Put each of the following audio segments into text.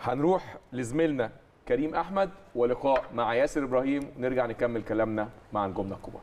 هنروح لزميلنا كريم احمد ولقاء مع ياسر ابراهيم ونرجع نكمل كلامنا مع نجومنا الكبار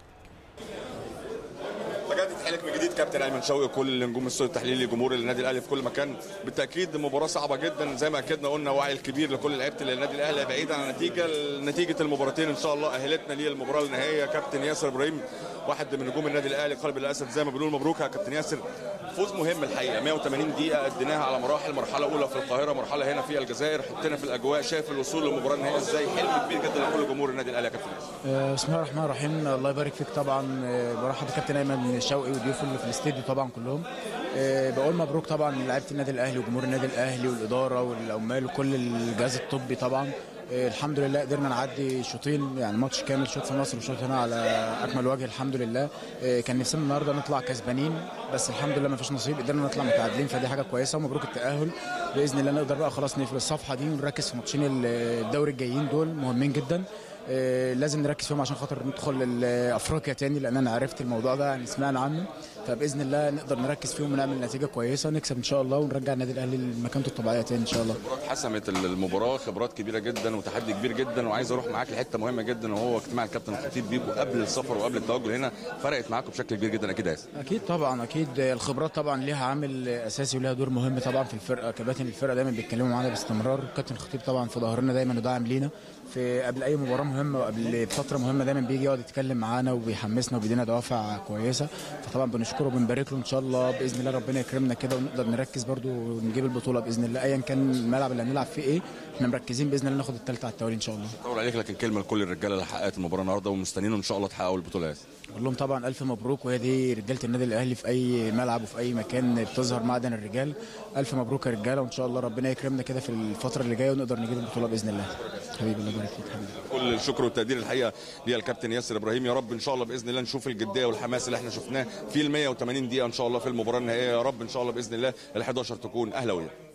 رجعت تحيلك من جديد كابتن ايمن شوقي كل نجوم الصوت التحليلي جمهور النادي الاهلي في كل مكان بالتاكيد مباراه صعبه جدا زي ما اكدنا قلنا وعي الكبير لكل لعيبه النادي الاهلي بعيد عن النتيجه نتيجه المباراتين ان شاء الله اهلتنا للمباراه النهائيه كابتن ياسر ابراهيم واحد من نجوم النادي الاهلي قلب الاسد زي ما بنقول مبروك يا كابتن ياسر فوز مهم الحقيقه 180 دقيقه اديناها على مراحل مرحله اولى في القاهره مرحله هنا في الجزائر حطينا في الاجواء شايف الوصول للمباراه النهائيه ازاي حلم كبير جدا لكل جمهور النادي الاهلي يا كابتن ياسر آه، بسم الله الرحمن الرحيم الله يبارك فيك طبعا آه، برحب بكابتن ايمن شوقي وضيوفه اللي في الاستديو طبعا كلهم آه، بقول مبروك طبعا لعيبه النادي الاهلي وجمهور النادي الاهلي والاداره والعمال وكل الجهاز الطبي طبعا آه، الحمد لله قدرنا نعدي شوطين يعني ماتش كامل شوط في مصر وشوط هنا على اكمل وجه الحمد لله آه، كان نفسنا النهارده نطلع كسبانين بس الحمد لله ما فيش نصيب قدرنا نطلع متعادلين فدي حاجه كويسه ومبروك التاهل باذن الله نقدر بقى خلاص نقفل الصفحه دي ونركز في ماتشين الدوري الجايين دول مهمين جدا آه، لازم نركز فيهم عشان خاطر ندخل ال- افريقيا تاني لان انا عرفت الموضوع ده يعني سمعنا عنه فباذن الله نقدر نركز فيهم ونعمل نتيجه كويسه نكسب ان شاء الله ونرجع النادي الاهلي لمكانته الطبيعيه تاني ان شاء الله المباراة حسمت المباراة خبرات كبيرة جدا وتحدي كبير جدا وعايز اروح معاك لحتة مهمة جدا وهو اجتماع الكابتن الخطيب بيكو قبل السفر وقبل التوجه هنا فرقت معاكم بشكل كبير جدا اكيد يا ياسر اكيد طبعا اكيد الخبرات طبعا ليها عامل اساسي وليها دور مهم طبعا في الفرقه كباتن الفرقه دايما بيتكلموا معانا باستمرار والكابتن الخطيب طبعا في ظهرنا دايما وداعم لينا في قبل اي مباراه مهمه وقبل فتره مهمه دايما بيجي يقعد يتكلم معانا وبيحمسنا وبيدينا دوافع كويسه فطبعا بنشكره وبنبارك له ان شاء الله باذن الله ربنا يكرمنا كده ونقدر نركز برده ونجيب البطوله باذن الله ايا كان الملعب اللي هنلعب فيه ايه احنا مركزين باذن الله ناخد الثالثه على التوالي ان شاء الله طول عليك لكن كلمة لكل الرجالة اللي حققت المباراة النهارده ومستنيين ان شاء الله تحققوا البطولة يا ياسر بقول لهم طبعا الف مبروك وهي دي رجاله النادي الاهلي في اي ملعب وفي اي مكان بتظهر معدن الرجال الف مبروك يا رجاله وان شاء الله ربنا يكرمنا كده في الفتره اللي جايه ونقدر نجيب البطوله باذن الله حبيبي الله يبارك فيك حبيبي كل الشكر والتقدير الحقيقه ليا الكابتن ياسر ابراهيم يا رب ان شاء الله باذن الله نشوف الجديه والحماس اللي احنا شفناه في ال 180 دقيقه ان شاء الله في المباراه النهائيه يا رب ان شاء الله باذن الله ال 11 تكون اهلاويه